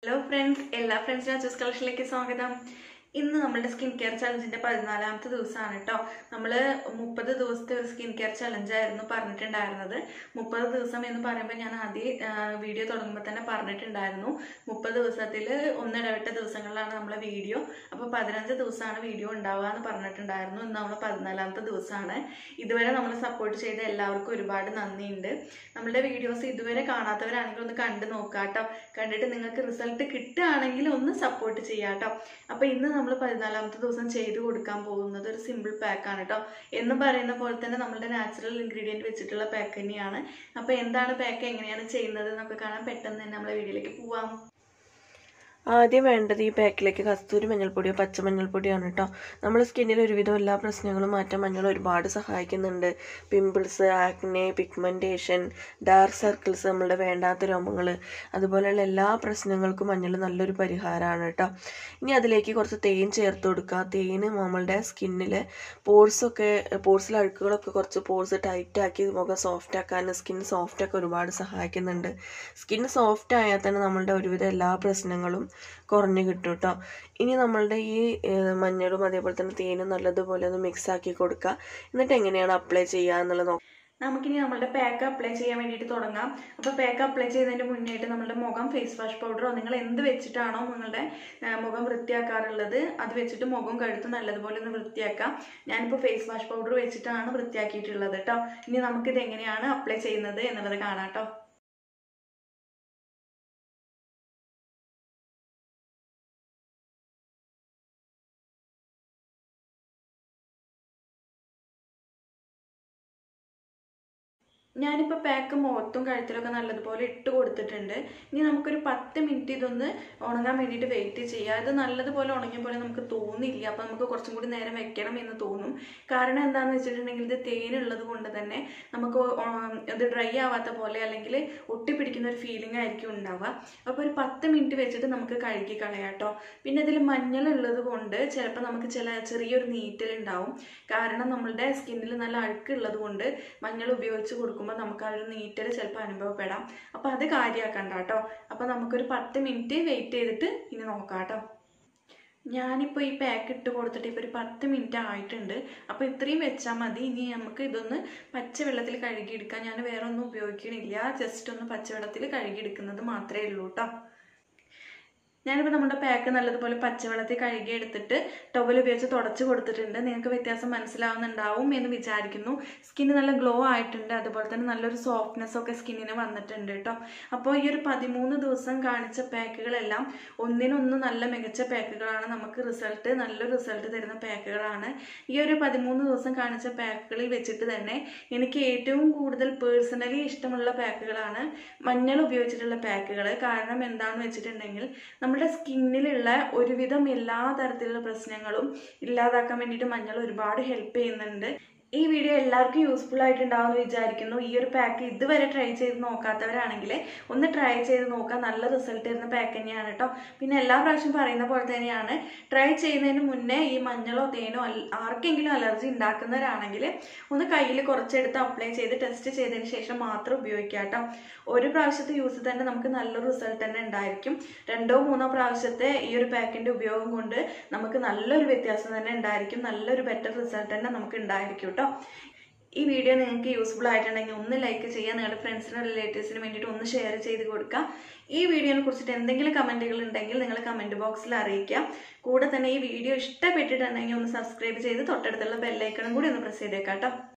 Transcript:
hello friends എല്ലാ ഫ്രണ്ട്സിനും choose കളക്ഷനിലേക്ക് സ്വാഗതം ഇന്ന് നമ്മുടെ സ്കിൻ കെയർ ചലഞ്ചിന്റെ പതിനാലാമത്തെ ദിവസമാണ് കേട്ടോ നമ്മൾ മുപ്പത് ദിവസത്തെ ഒരു സ്കിൻ കെയർ ചലഞ്ചായിരുന്നു പറഞ്ഞിട്ടുണ്ടായിരുന്നത് മുപ്പത് ദിവസം എന്ന് പറയുമ്പോൾ ഞാൻ ആദ്യം വീഡിയോ തുടങ്ങുമ്പോൾ തന്നെ പറഞ്ഞിട്ടുണ്ടായിരുന്നു മുപ്പത് ദിവസത്തിൽ ഒന്നിടവിട്ട ദിവസങ്ങളിലാണ് നമ്മളെ വീഡിയോ അപ്പോൾ പതിനഞ്ച് ദിവസമാണ് വീഡിയോ ഉണ്ടാവുക എന്ന് പറഞ്ഞിട്ടുണ്ടായിരുന്നു ഇന്ന് നമ്മൾ പതിനാലാമത്തെ ദിവസമാണ് ഇതുവരെ നമ്മൾ സപ്പോർട്ട് ചെയ്ത എല്ലാവർക്കും ഒരുപാട് നന്ദിയുണ്ട് നമ്മളുടെ വീഡിയോസ് ഇതുവരെ കാണാത്തവരാണെങ്കിൽ ഒന്ന് കണ്ടു നോക്കുക കേട്ടോ കണ്ടിട്ട് നിങ്ങൾക്ക് റിസൾട്ട് കിട്ടുകയാണെങ്കിൽ ഒന്ന് സപ്പോർട്ട് ചെയ്യാം കേട്ടോ അപ്പോൾ ഇന്ന് നമ്മൾ പതിനാലാമത്തെ ദിവസം ചെയ്തു കൊടുക്കാൻ പോകുന്നത് ഒരു സിമ്പിൾ പാക്കാണ് കേട്ടോ എന്ന് പറയുന്ന പോലെ തന്നെ നമ്മളുടെ നാച്ചുറൽ ഇൻഗ്രീഡിയൻറ്റ് വെച്ചിട്ടുള്ള പാക്ക് തന്നെയാണ് അപ്പോൾ എന്താണ് പാക്ക് എങ്ങനെയാണ് ചെയ്യുന്നത് എന്നൊക്കെ കാണാൻ പെട്ടെന്ന് തന്നെ നമ്മളെ വീഡിയോയിലേക്ക് പോവാം ആദ്യം വേണ്ടത് ഈ പാക്കിലേക്ക് കസ്തൂരി മഞ്ഞൾപ്പൊടിയോ പച്ചമഞ്ഞൾപ്പൊടിയാണ് കേട്ടോ നമ്മുടെ സ്കിന്നിൽ ഒരുവിധം എല്ലാ പ്രശ്നങ്ങളും മാറ്റാൻ മഞ്ഞൾ ഒരുപാട് സഹായിക്കുന്നുണ്ട് pimples acne pigmentation dark circles നമ്മളുടെ വേണ്ടാത്ത രോമങ്ങൾ അതുപോലെയുള്ള എല്ലാ പ്രശ്നങ്ങൾക്കും മഞ്ഞൾ നല്ലൊരു പരിഹാരമാണ് കേട്ടോ ഇനി അതിലേക്ക് കുറച്ച് തേൻ ചേർത്ത് കൊടുക്കുക തേന് നമ്മളുടെ സ്കിന്നിലെ പോർസൊക്കെ പോർസിലെ അഴുക്കുകളൊക്കെ കുറച്ച് പോർസ് ടൈറ്റ് ആക്കി മുഖം സോഫ്റ്റ് ആക്കാൻ സ്കിൻ സോഫ്റ്റ് ഒക്കെ ഒരുപാട് സഹായിക്കുന്നുണ്ട് സ്കിൻ സോഫ്റ്റ് ആയാൽ തന്നെ നമ്മളുടെ ഒരുവിധം എല്ലാ പ്രശ്നങ്ങളും കുറഞ്ഞു കിട്ടും കേട്ടോ ഇനി നമ്മളുടെ ഈ ഏഹ്, മഞ്ഞളും അതേപോലെ തന്നെ തേനും നല്ലതുപോലെ ഒന്ന് മിക്സ് ആക്കി കൊടുക്കുക എന്നിട്ട് എങ്ങനെയാണ് അപ്ലൈ ചെയ്യുക എന്നുള്ളത് നോക്കാം നമുക്കിനി നമ്മളുടെ പാക്ക് അപ്ലൈ ചെയ്യാൻ വേണ്ടിയിട്ട് തുടങ്ങാം അപ്പോൾ പാക്ക് അപ്ലൈ ചെയ്യുന്നതിന് മുന്നേയിട്ട് നമ്മുടെ മുഖം ഫേസ് വാഷ് പൗഡറോ നിങ്ങൾ എന്ത് വെച്ചിട്ടാണോ നിങ്ങളുടെ ആ, മുഖം വൃത്തിയാക്കാറുള്ളത് അത് വെച്ചിട്ട് മുഖം കഴുത്ത് നല്ലതുപോലെ ഒന്ന് വൃത്തിയാക്കാം ഞാനിപ്പോൾ ഫേസ് വാഷ് പൗഡർ വെച്ചിട്ടാണ് വൃത്തിയാക്കിയിട്ടുള്ളത് കേട്ടോ ഇനി നമുക്കിത് എങ്ങനെയാണ് അപ്ലൈ ചെയ്യുന്നത് എന്നുള്ളത് കാണാം കേട്ടോ ഞാനിപ്പോൾ പാക്ക് മുഖത്തും കഴുത്തിലൊക്കെ നല്ലതുപോലെ ഇട്ട് കൊടുത്തിട്ടുണ്ട് ഇനി നമുക്കൊരു പത്ത് മിനിറ്റ് ഇതൊന്ന് ഉണങ്ങാൻ വേണ്ടിയിട്ട് വെയിറ്റ് ചെയ്യുക ഇത് നല്ലതുപോലെ ഉണങ്ങിയ പോലെ നമുക്ക് തോന്നില്ല അപ്പോൾ നമുക്ക് കുറച്ചും കൂടി നേരം വെക്കണം എന്ന് തോന്നും കാരണം എന്താണെന്ന് വെച്ചിട്ടുണ്ടെങ്കിൽ ഇത് തേനുള്ളത് കൊണ്ട് തന്നെ നമുക്ക് ഉണ- ഇത് ഡ്രൈ ആവാത്ത പോലെ അല്ലെങ്കിൽ ഒട്ടിപ്പിടിക്കുന്ന ഒരു ഫീലിംഗ് ആയിരിക്കും ഉണ്ടാവുക അപ്പോൾ ഒരു പത്ത് മിനിറ്റ് വെച്ചിട്ട് നമുക്ക് കഴുകി കളയാം കേട്ടോ പിന്നെ ഇതിൽ മഞ്ഞൾ ഉള്ളത് കൊണ്ട് ചിലപ്പോൾ നമുക്ക് ചില ചെറിയൊരു നീറ്റൽ ഉണ്ടാവും കാരണം നമ്മളുടെ സ്കിന്നിൽ നല്ല അഴുക്ക് ഉള്ളത് കൊണ്ട് മഞ്ഞൾ ഉപയോഗിച്ച് കൊടുക്കുമ്പോൾ നമുക്ക് ആ ഒരു നീറ്റൽ ചിലപ്പോൾ അനുഭവപ്പെടാം അപ്പോൾ അത് കാര്യമാക്കണ്ട കേട്ടോ അപ്പോൾ നമുക്കൊരു പത്ത് മിനിറ്റ് വെയിറ്റ് ചെയ്തിട്ട് ഇനി നോക്കാം കേട്ടോ ഞാനിപ്പോൾ ഈ പാക്ക് ഇട്ട് കൊടുത്തിട്ട് ഇപ്പോൾ ഒരു പത്ത് മിനിറ്റ് ആയിട്ടുണ്ട് അപ്പോൾ ഇത്രയും വെച്ചാൽ മതി ഇനി നമുക്ക് ഇതൊന്ന് പച്ചവെള്ളത്തിൽ കഴുകിയെടുക്കാം ഞാൻ വേറെ ഒന്നും ഉപയോഗിക്കണില്ല ജസ്റ്റ് ഒന്ന് പച്ചവെള്ളത്തിൽ കഴുകിയെടുക്കുന്നത് മാത്രമേ ഉള്ളൂ കേട്ടോ ഞാനിപ്പോൾ നമ്മുടെ പാക്ക് നല്ലതുപോലെ പച്ചവെള്ളത്തിൽ കഴുകി എടുത്തിട്ട് ടവൽ ഉപയോഗിച്ച് തുടച്ച് കൊടുത്തിട്ടുണ്ട് നിങ്ങൾക്ക് വ്യത്യാസം മനസ്സിലാവുന്നുണ്ടാവും എന്ന് വിചാരിക്കുന്നു സ്കിന്ന് നല്ല ഗ്ലോ ആയിട്ടുണ്ട് അതുപോലെ തന്നെ നല്ലൊരു സോഫ്റ്റ്നെസ് ഒക്കെ സ്കിന്നിന് വന്നിട്ടുണ്ട് കേട്ടോ അപ്പോൾ ഈ ഒരു പതിമൂന്ന് ദിവസം കാണിച്ച പാക്കുകളെല്ലാം ഒന്നിനൊന്ന് നല്ല മികച്ച പാക്കുകളാണ് നമുക്ക് റിസൾട്ട് നല്ലൊരു റിസൾട്ട് തരുന്ന പാക്കുകളാണ് ഈ ഒരു പതിമൂന്ന് ദിവസം കാണിച്ച പാക്കുകളിൽ വെച്ചിട്ട് തന്നെ എനിക്ക് ഏറ്റവും കൂടുതൽ പേഴ്സണലി ഇഷ്ടമുള്ള പാക്കുകളാണ് മഞ്ഞൾ ഉപയോഗിച്ചിട്ടുള്ള പാക്കുകൾ കാരണം എന്താണെന്ന് വെച്ചിട്ടുണ്ടെങ്കിൽ നമ്മുടെ സ്കിന്നിലുള്ള ഒരുവിധം എല്ലാ തരത്തിലുള്ള പ്രശ്നങ്ങളും ഇല്ലാതാക്കാൻ വേണ്ടിയിട്ട് മഞ്ഞൾ ഒരുപാട് ഹെൽപ്പ് ചെയ്യുന്നുണ്ട് ഈ വീഡിയോ എല്ലാവർക്കും യൂസ്ഫുൾ ആയിട്ടുണ്ടാവുമെന്ന് വിചാരിക്കുന്നു ഈ ഒരു പാക്ക് ഇതുവരെ ട്രൈ ചെയ്ത് നോക്കാത്തവരാണെങ്കിൽ ഒന്ന് ട്രൈ ചെയ്ത് നോക്കാം നല്ല റിസൾട്ട് തരുന്ന പാക്ക് തന്നെയാണ് കേട്ടോ പിന്നെ എല്ലാ പ്രാവശ്യം പറയുന്ന പോലെ തന്നെയാണ് ട്രൈ ചെയ്യുന്നതിന് മുന്നേ ഈ മഞ്ഞളോ തേനോ അൽ- ആർക്കെങ്കിലും അലർജി ഉണ്ടാക്കുന്നവരാണെങ്കിൽ ഒന്ന് കയ്യിൽ കുറച്ചെടുത്ത് അപ്ലൈ ചെയ്ത് ടെസ്റ്റ് ചെയ്തതിന് ശേഷം മാത്രം ഉപയോഗിക്കുക കേട്ടോ ഒരു പ്രാവശ്യത്തെ യൂസ് തന്നെ നമുക്ക് നല്ലൊരു റിസൾട്ട് തന്നെ ഉണ്ടായിരിക്കും രണ്ടോ മൂന്നോ പ്രാവശ്യത്തെ ഈ ഒരു പാക്കിന്റെ ഉപയോഗം കൊണ്ട് നമുക്ക് നല്ലൊരു വ്യത്യാസം തന്നെ ഉണ്ടായിരിക്കും നല്ലൊരു ബെറ്റർ റിസൾട്ട് തന്നെ നമുക്ക് ഉണ്ടായിരിക്കും കേട്ടോ ഈ വീഡിയോ നിങ്ങൾക്ക് യൂസ്ഫുൾ ആയിട്ടുണ്ടെങ്കിൽ ഒന്ന് ലൈക്ക് ചെയ്യുക നിങ്ങളുടെ ഫ്രണ്ട്സിനും റിലേറ്റീവ്സിനും വേണ്ടിയിട്ട് ഒന്ന് ഷെയർ ചെയ്ത് കൊടുക്കുക ഈ വീഡിയോനെ കുറിച്ചിട്ട് എന്തെങ്കിലും കമൻറ്റുകൾ ഉണ്ടെങ്കിൽ നിങ്ങൾ കമൻറ്റ് ബോക്സിൽ അറിയിക്കുക കൂടെ തന്നെ ഈ വീഡിയോ ഇഷ്ടപ്പെട്ടിട്ടുണ്ടെങ്കിൽ ഒന്ന് സബ്സ്ക്രൈബ് ചെയ്ത് തൊട്ടടുത്തുള്ള ബെല്ലൈക്കണും കൂടി ഒന്ന് പ്രസ് ചെയ്തേക്കാം കേട്ടോ